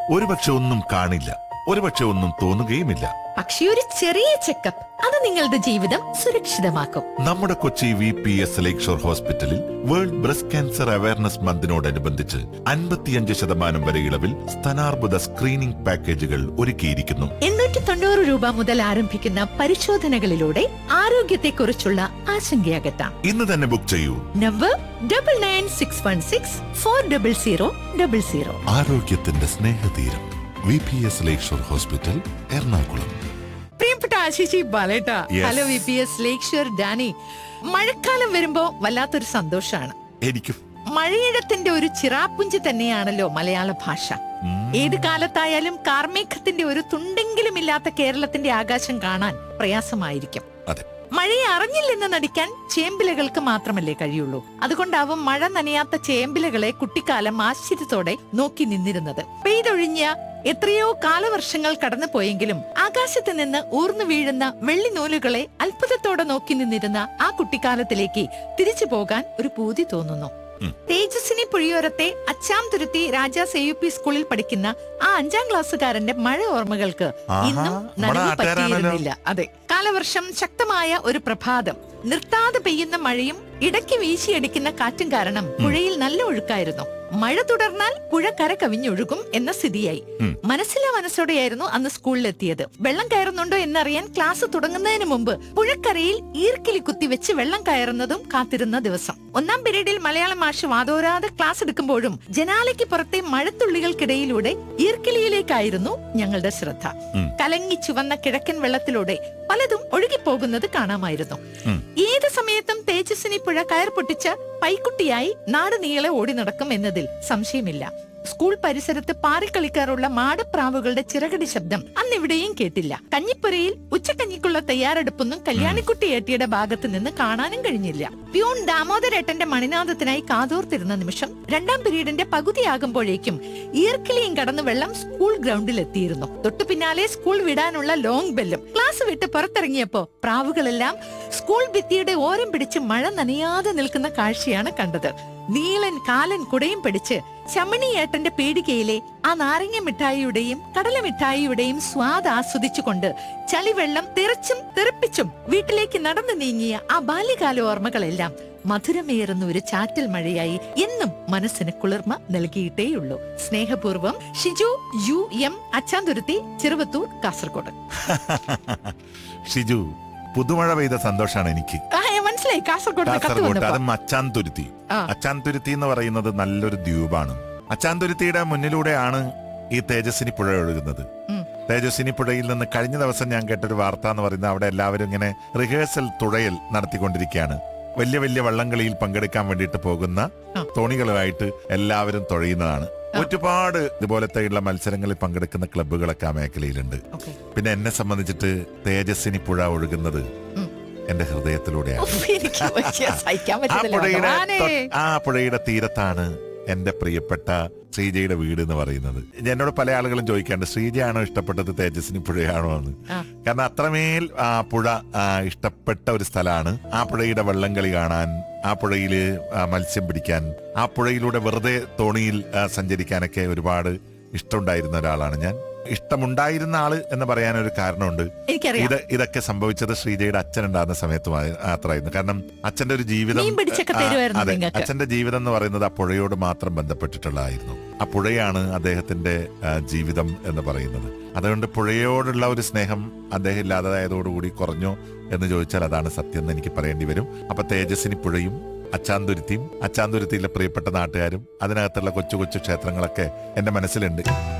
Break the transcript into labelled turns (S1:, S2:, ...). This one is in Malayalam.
S1: ഒരുപക്ഷെ ഒന്നും കാണില്ല ഒരുപക്ഷെ ഒന്നും തോന്നുകയുമില്ല
S2: പക്ഷേ ഒരു ചെറിയ ചെക്കപ്പ് അത് നിങ്ങളുടെ ജീവിതം സുരക്ഷിതമാക്കും
S1: നമ്മുടെ Kochi V P S lakeshore ഹോസ്പിറ്റലിൽ വേൾഡ് ബ്രസ്റ്റ് ക്യാൻസർ അവയർനെസ് മന്തിനോടനുബന്ധിച്ച് അൻപത്തിയഞ്ച് ശതമാനം വരെ ഇളവിൽ സ്ഥാനാർബുദ സ്ക്രീനിംഗ് പാക്കേജുകൾ ഒരുക്കിയിരിക്കുന്നു
S2: എണ്ണൂറ്റി തൊണ്ണൂറ് രൂപ മുതൽ ആരംഭിക്കുന്ന പരിശോധനകളിലൂടെ ആരോഗ്യത്തെക്കുറിച്ചുള്ള ആശങ്കയകറ്റാം
S1: ഇന്ന് തന്നെ ബുക്ക് ചെയ്യൂ
S2: number double nine six one six four double zero double zero
S1: ആരോഗ്യത്തിന്റെ സ്നേഹതീരം V P S lakeshore hospital Ernakulam
S2: പ്രിയപ്പെട്ട ആശിഷി ബാലേട്ട
S1: Yes.
S2: Hello V P S lakeshore ഡാനി മഴക്കാലം വരുമ്പോ വല്ലാത്തൊരു സന്തോഷാണ്
S1: എനിക്കും
S2: മഴയിടത്തിന്റെ ഒരു ചിറാപ്പുഞ്ചി തന്നെയാണല്ലോ മലയാള ഭാഷ ഏത് കാലത്തായാലും കാർമേഘത്തിന്റെ ഒരു തുണ്ടെങ്കിലും ഇല്ലാത്ത കേരളത്തിന്റെ ആകാശം കാണാൻ പ്രയാസമായിരിക്കും
S1: അതെ
S2: മഴയെ അറിഞ്ഞില്ലെന്ന് നടിക്കാൻ ചേമ്പിലകൾക്ക് മാത്രമല്ലേ കഴിയുള്ളൂ അതുകൊണ്ടാവും മഴ നനയാത്ത ചേമ്പിലകളെ കുട്ടിക്കാലം ആശ്ചര്യത്തോടെ നോക്കി നിന്നിരുന്നത് പെയ്തൊഴിഞ്ഞ എത്രയോ കാലവർഷങ്ങൾ കടന്നു പോയെങ്കിലും ആകാശത്ത് നിന്ന് ഊർന്നു വീഴുന്ന വെള്ളി നൂലുകളെ അത്ഭുതത്തോടെ നോക്കി നിന്നിരുന്ന ആ കുട്ടിക്കാലത്തിലേക്ക് തിരിച്ചു പോകാൻ ഒരു പൂതി തോന്നുന്നു തേജസ്വിനി പുഴിയോരത്തെ Achamthuruthi Rajas A U P സ്കൂളിൽ പഠിക്കുന്ന ആ അഞ്ചാം ക്ലാസ്സുകാരന്റെ മഴ ഓർമ്മകൾക്ക്
S1: ആഹാ,
S2: ഇന്നും
S1: നമ്മുടെ
S2: നനവ്
S1: നാട്ടുകാരാണല്ലോ.
S2: പറ്റിയിരുന്നില്ല അതെ കാലവർഷം ശക്തമായ ഒരു പ്രഭാതം നിർത്താതെ പെയ്യുന്ന മഴയും ഇടയ്ക്ക് വീശിയടിക്കുന്ന കാറ്റും കാരണം പുഴയിൽ നല്ല ഒഴുക്കായിരുന്നു മഴ തുടർന്നാൽ പുഴ കര കവിഞ്ഞൊഴുകും എന്ന സ്ഥിതിയായി
S1: ഉം.
S2: മനസ്സിലെ മനസ്സോടെയായിരുന്നു അന്ന് സ്കൂളിലെത്തിയത് വെള്ളം കയറുന്നുണ്ടോ എന്നറിയാൻ ക്ലാസ് തുടങ്ങുന്നതിന് മുമ്പ് പുഴക്കരയിൽ ഈർക്കിലി കുത്തിവെച്ച് വെള്ളം കയറുന്നതും കാത്തിരുന്ന ദിവസം ഒന്നാം പീരീഡിൽ മലയാള മാഷ് വാതോരാതെ ക്ലാസ് എടുക്കുമ്പോഴും ജനാലയ്ക്ക് പുറത്തെ മഴത്തുള്ളികൾക്കിടയിലൂടെ ഈർക്കിലിയിലേക്കായിരുന്നു ഞങ്ങളുടെ ശ്രദ്ധ
S1: ഉം.
S2: കലങ്ങി ചുവന്ന കിഴക്കൻ വെള്ളത്തിലൂടെ പലതും ഒഴുകിപ്പോകുന്നത് കാണാമായിരുന്നു
S1: ഉം.
S2: ഏത് സമയത്തും തേജസ്വിനി പുഴ കയർ പൊട്ടിച്ച് പൈക്കുട്ടിയായി നാട് നീളെ ഓടി നടക്കും എന്നതിൽ സംശയമില്ല സ്കൂൾ പരിസരത്ത് പാറിക്കളിക്കാറുള്ള മാടപ്രാവുകളുടെ ചിറകടി ശബ്ദം അന്നിവിടെയും കേട്ടില്ല കഞ്ഞിപ്പുരയിൽ ഉച്ചക്കഞ്ഞിക്കുള്ള തയ്യാറെടുപ്പൊന്നും കല്യാണിക്കുട്ടി ഏട്ടിയുടെ ഭാഗത്ത് നിന്ന് കാണാനും കഴിഞ്ഞില്ല പ്യൂൺ ദാമോദരേട്ടന്റെ മണിനാഥത്തിനായി കാതോർത്തിരുന്ന നിമിഷം രണ്ടാം പീരീഡിന്റെ പകുതിയാകുമ്പോഴേക്കും ഈർക്കിലിയും കടന്ന് വെള്ളം സ്കൂൾ ഗ്രൗണ്ടിൽ എത്തിയിരുന്നു തൊട്ടു പിന്നാലെ സ്കൂൾ വിടാനുള്ള ലോങ് ബെല്ലും ക്ലാസ് വിട്ട് പുറത്തിറങ്ങിയപ്പോ പ്രാവുകളെല്ലാം സ്കൂൾ ഭിത്തിയുടെ ഓരം പിടിച്ച് മഴ നനയാതെ നിൽക്കുന്ന കാഴ്ചയാണ് കണ്ടത് നീളൻ കാലൻ കുടയും പിടിച്ച് ചമണിയേട്ടന്റെ പീടികയിലെ ആ നാരങ്ങ മിഠായിയുടെയും കടല മിഠായിയുടെയും സ്വാദ് ആസ്വദിച്ചുകൊണ്ട് ചളിവെള്ളം തെറിച്ചും തെറിപ്പിച്ചും വീട്ടിലേക്ക് നടന്നു നീങ്ങിയ ആ ബാല്യകാല ഓർമ്മകളെല്ലാം മധുരമേറുന്ന ഒരു ചാറ്റൽ മഴയായി എന്നും മനസ്സിന് കുളിർമ നൽകിയിട്ടേയുള്ളൂ സ്നേഹപൂർവ്വം ഷിജു യു എം അച്ചാന്തുരുത്തി ചെറുവത്തൂർ കാസർഗോഡ്
S1: ഷിജു പുതുമഴ പെയ്ത സന്തോഷാണ് എനിക്ക്
S2: ആ ഞാൻ മനസ്സിലായി കാസർഗോഡ് കത്ത്
S1: കാസർഗോട്ട്
S2: വന്നപ്പോ
S1: അതും അച്ചാന്തുരുത്തി
S2: ആ.
S1: അച്ചാന്തുരുത്തി എന്ന് പറയുന്നത് നല്ലൊരു ദ്വീപാണ് അച്ചാന്തുരുത്തിയുടെ മുന്നിലൂടെയാണ് ഈ തേജസ്വിനി പുഴ ഒഴുകുന്നത്
S2: ഉം.
S1: തേജസ്വിനി പുഴയിൽ നിന്ന് കഴിഞ്ഞ ദിവസം ഞാൻ കേട്ടൊരു വാർത്ത എന്ന് പറയുന്നത് അവിടെ എല്ലാവരും ഇങ്ങനെ റിഹേഴ്സൽ തുഴയൽ നടത്തിക്കൊണ്ടിരിക്കുകയാണ് വലിയ വലിയ വള്ളംകളിയിൽ പങ്കെടുക്കാൻ വേണ്ടിയിട്ട് പോകുന്ന
S2: ആ.
S1: തോണികളുമായിട്ട് എല്ലാവരും തുഴയുന്നതാണ് ഒരുപാട് ഇതുപോലത്തെയുള്ള മത്സരങ്ങളിൽ പങ്കെടുക്കുന്ന ക്ലബ്ബുകളൊക്കെ ആ മേഖലയിലുണ്ട്
S2: ഓക്കെ
S1: പിന്നെ എന്നെ സംബന്ധിച്ചിട്ട് തേജസ്വിനി പുഴ ഒഴുകുന്നത്
S2: ഉം.
S1: എന്റെ ഹൃദയത്തിലൂടെയാണ്
S2: എനിക്ക് വയ്യ, സഹിക്കാൻ
S1: ആ
S2: പറ്റുന്നില്ല
S1: പുഴയുടെ
S2: ഭഗവാനേ.
S1: തൊ- ആ പുഴയുടെ തീരത്താണ് എന്റെ പ്രിയപ്പെട്ട ശ്രീജയുടെ വീട് എന്ന് പറയുന്നത് എന്നോട് പല ആളുകളും ചോദിക്കാണ്ട് ശ്രീജയാണോ ഇഷ്ടപ്പെട്ടത് തേജസ്വിനി പുഴയാണോ എന്ന്
S2: ആ.
S1: കാരണം അത്രമേൽ ആ പുഴ ആ, ഇഷ്ടപ്പെട്ട ഒരു സ്ഥലമാണ് ആ പുഴയുടെ വള്ളംകളി കാണാൻ ആ പുഴയില് ആ, മത്സ്യം പിടിക്കാൻ ആ പുഴയിലൂടെ വെറുതെ തോണിയിൽ ആ, സഞ്ചരിക്കാനൊക്കെ ഒരുപാട് ഇഷ്ടമുണ്ടായിരുന്ന ഒരാളാണ് ഞാൻ ഇഷ്ടമുണ്ടായിരുന്ന ആള് എന്ന് പറയാൻ ഒരു കാരണമുണ്ട്
S2: എനിക്കറിയാം
S1: ഇത് ഇതൊക്കെ സംഭവിച്ചത് ശ്രീജയുടെ അച്ഛൻ ഉണ്ടാകുന്ന സമയത്ത് മാത്രമായിരുന്നു കാരണം അച്ഛന്റെ ഒരു ജീവിതം
S2: മീൻ പിടിച്ചൊക്കെ
S1: ആ,
S2: തരുമായിരുന്നു
S1: അതെ
S2: നിങ്ങൾക്ക്.
S1: അച്ഛന്റെ ജീവിതം എന്ന് പറയുന്നത് ആ പുഴയോട് മാത്രം ബന്ധപ്പെട്ടിട്ടുള്ളതായിരുന്നു ആ പുഴയാണ് അദ്ദേഹത്തിന്റെ ആ, ജീവിതം എന്ന് പറയുന്നത് അതുകൊണ്ട് പുഴയോടുള്ള ഒരു സ്നേഹം അദ്ദേഹം ഇല്ലാതായതോടുകൂടി കുറഞ്ഞോ എന്ന് ചോദിച്ചാൽ അതാണ് സത്യം എന്ന് എനിക്ക് പറയേണ്ടി വരും അപ്പൊ തേജസ്വിനി പുഴയും അച്ചാന്തുരുത്തിയും അച്ചാന്തുരുത്തിയിലെ പ്രിയപ്പെട്ട നാട്ടുകാരും അതിനകത്തുള്ള കൊച്ചു കൊച്ചു ക്ഷേത്രങ്ങളൊക്കെ എന്റെ മനസ്സിലുണ്ട്